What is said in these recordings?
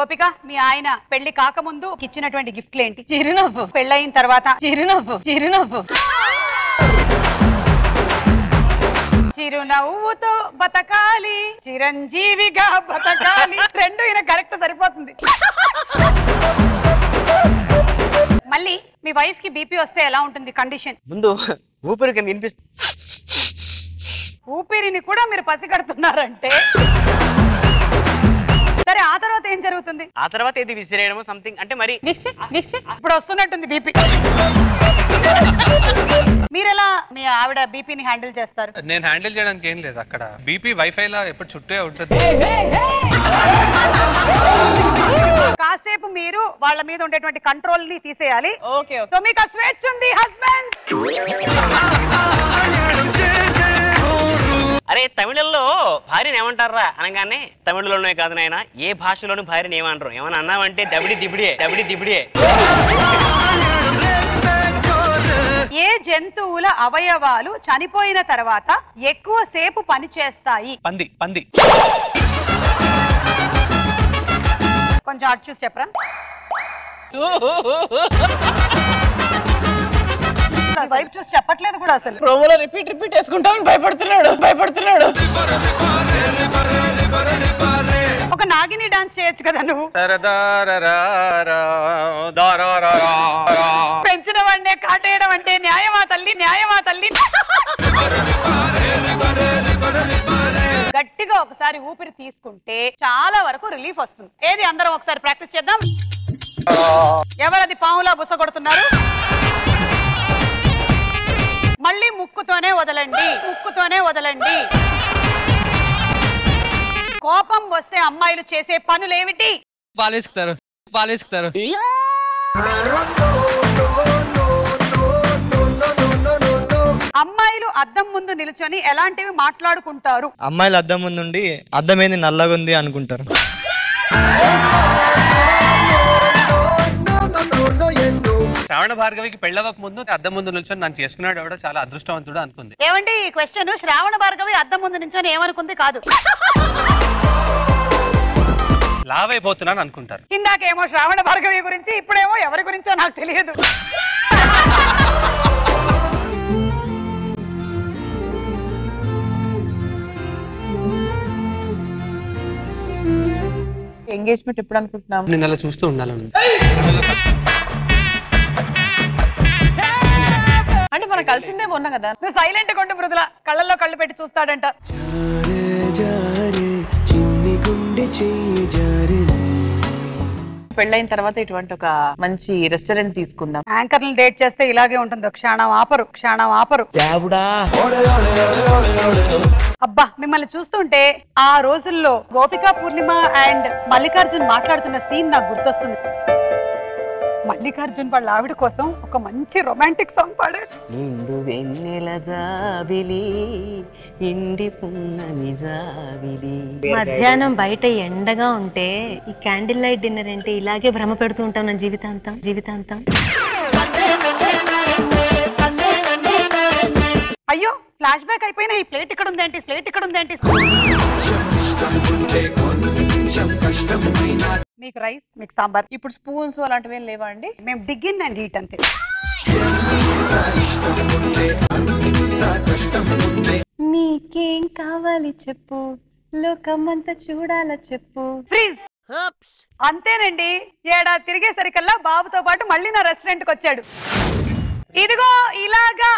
గోపిక మీ ఆయన పెళ్లి కాకముందు ఇచ్చినటువంటి గిఫ్ట్లు ఏంటి చిరునవ్వు పెళ్ళయిన తర్వాత చిరునవ్వు చిరునవ్వు చిరునవ్వుతో బతకాలి చిరంజీవిగా బతకాలి రెండు ఈయన కరెక్ట్ సరిపోతుంది మళ్ళీ మీ వైఫ్ కి బీపీ వస్తే ఎలా ఉంటుంది కండిషన్ ముందు ఊపిరి కింద వినిపిస్తుంది ఊపిరిని కూడా మీరు పసిగడుతున్నారంటే సరే ఆ తర్వాత ఏం జరుగుతుంది ఆ తర్వాత ఇది విసిరేయడము సంథింగ్ అంటే మరి ఇప్పుడు వస్తున్నట్టుంది బీపీ మీరెలా మీ ఆవిడ బీపీని హ్యాండిల్ చేస్తారు నేను హ్యాండిల్ చేయడానికి ఏం లేదు అక్కడ బీపీ వైఫై లా ఎప్పుడు చుట్టే ఉంటుంది కాసేపు మీరు వాళ్ళ మీద ఉండేటువంటి కంట్రోల్ ని తీసేయాలి ఓకే సో మీకు ఆ స్వేచ్ఛ ఉంది హస్బెండ్ అరే తమిళంలో భార్యని ఏమంటారా అనగానే తమిళలోనే కాదు నాయన ఏ భాషలోనూ భార్యని ఏమంటారు ఏమన్నా అన్నావంటే దబిడి దిబిడియే దబిడి దిబిడియే ఏ జంతువుల అవయవాలు చనిపోయిన తర్వాత ఎక్కువ సేపు పనిచేస్తాయి పంది పంది కొంచెం అటు చూసి చెప్పరా వైపు చూసి చెప్పట్లేదు కూడా అసలు ప్రోమోలో రిపీట్ రిపీట్ వేసుకుంటామని భయపడుతున్నాడు భయపడుతున్నాడు ఒక నాగిని డాన్స్ చేయొచ్చు కదా నువ్వు తరదారరారా, దారారారా. పెంచిన వాడినే కాటేయడం అంటే న్యాయమా తల్లి న్యాయమా తల్లి గట్టిగా ఒకసారి ఊపిరి తీసుకుంటే చాలా వరకు రిలీఫ్ వస్తుంది ఏది అందరం ఒకసారి ప్రాక్టీస్ చేద్దాం ఎవరది పాములా బుస కొడుతున్నారు మళ్ళీ ముక్కుతోనే వదలండి ముక్కుతోనే వదలండి కోపం వస్తే అమ్మాయిలు చేసే పనులేమిటి పాలేసుకుతారు పాలేసుకుతారు అమ్మాయిలు అద్దం ముందు నిల్చొని ఎలాంటివి మాట్లాడుకుంటారు అమ్మాయిలు అద్దం ముందుండి అద్దం ఏంది నల్లగా ఉంది అనుకుంటారు శ్రావణ భార్గవికి పెళ్ళవక ముందు అద్దం ముందు నిల్చొని నన్ను చేసుకున్నాడు ఎవడో చాలా అదృష్టవంతుడు అనుకుంది ఏమండి ఈ క్వశ్చన్ శ్రావణ భార్గవి అద్దం ముందు నించొని ఏమనుకుంది కాదు లావ్ అయిపోతున్నాను అనుకుంటారు ఇందాకేమో శ్రావణ భార్గవి గురించి ఇప్పుడేమో ఎవరి గురించో నాకు తెలియదు ఎంగేజ్మెంట్ ఎప్పుడు అనుకుంటున్నాం నేను అలా చూస్తూ ఉండాలని అంటే మనం కలిసిందే మొన్న కదా నువ్వు సైలెంట్ కొండు మృదుల కళ్ళల్లో కళ్ళు పెట్టి చూస్తాడంట పెళ్ళైన తర్వాత ఇటువంటి ఒక మంచి రెస్టారెంట్ తీసుకుందాం యాంకర్లు డేట్ చేస్తే ఇలాగే ఉంటుంది క్షణం ఆపరు క్షణం ఆపరు అబ్బా మిమ్మల్ని చూస్తుంటే ఆ రోజుల్లో గోపికా పూర్ణిమ అండ్ మల్లికార్జున్ మాట్లాడుతున్న సీన్ నాకు గుర్తొస్తుంది మల్లికార్జున్ వాళ్ళ ఆవిడ కోసం ఒక మంచి రొమాంటిక్ సాంగ్ పాడాడు నిండు వెన్నెల జాబిలి ఇండి పున్నమి జాబిలి మధ్యాహ్నం బయట ఎండగా ఉంటే ఈ క్యాండిల్ లైట్ డిన్నర్ అంటే ఇలాగే భ్రమ పెడుతూ ఉంటాం నా జీవితాంతం జీవితాంతం అయ్యో ఫ్లాష్ బ్యాక్ అయిపోయిన ఈ ప్లేట్ ఇక్కడ ఉందేంటి ప్లేట్ ఇక్కడ ఉందేంటి మీకు రైస్ మీకు సాంబార్ ఇప్పుడు స్పూన్స్ అలాంటివి ఏం లేవా అండి మేము డిగిన్ అండ్ హీట్ అంతే నీకేం కావాలి చెప్పు లోకమంతా చూడాల చెప్పు ఫ్రీజ్ అంతేనండి ఏడాది తిరిగేసరికల్లా బాబుతో పాటు మళ్ళీ నా రెస్టారెంట్ కి వచ్చాడు ఇదిగో ఇలాగా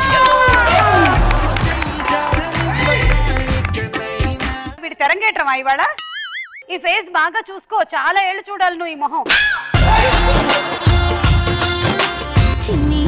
వీడి తెరంగేట్రమా ఇవాళ ఈ ఫేస్ బాగా చూసుకో చాలా ఏళ్ళు చూడాలి నువ్వు ఈ మొహం చిన్ని